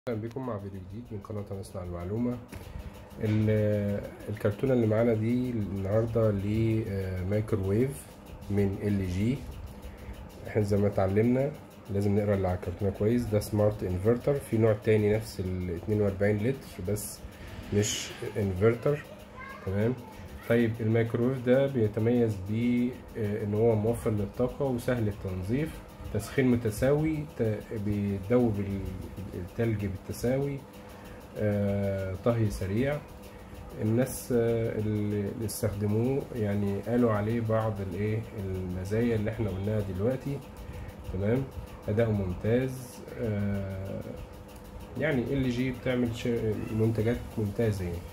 اهلا بكم مع فيديو جديد من قناة نصنع المعلومة ال- الكرتونة اللي معانا دي النهاردة لمايكروويف من ال جي احنا زي ما اتعلمنا لازم نقرا اللي على الكرتونة كويس ده سمارت انفرتر في نوع تاني نفس ال 42 لتر بس مش انفرتر تمام طيب الميكروويف ده بيتميز ب ان هو موفر للطاقة وسهل التنظيف تسخين متساوي ت- بيدوب ال- التلج بالتساوي آه، طهي سريع الناس آه، اللي اللي استخدموه يعني قالوا عليه بعض الايه المزايا اللي احنا قلناها دلوقتي تمام اداؤه ممتاز آه، يعني ال جي بتعمل ش- منتجات ممتازه يعني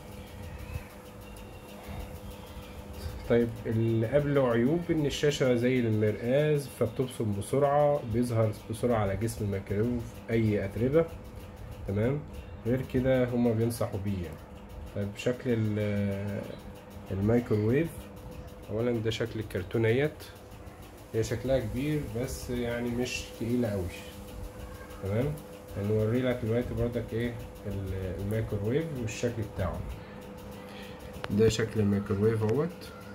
طيب اللي قبله عيوب ان الشاشة زي المرآة فبتبصم بسرعة بيظهر بسرعة على جسم الميكرويف اي اتربة تمام غير كده هما بينصحوا بيه يعني طيب شكل ال- الميكروويف اولا ده شكل الكرتونيات هي شكلها كبير بس يعني مش تقيلة اوي تمام هنوري لك دلوقتي برضك ايه ال- الميكروويف والشكل بتاعه ده شكل الميكروويف اهوت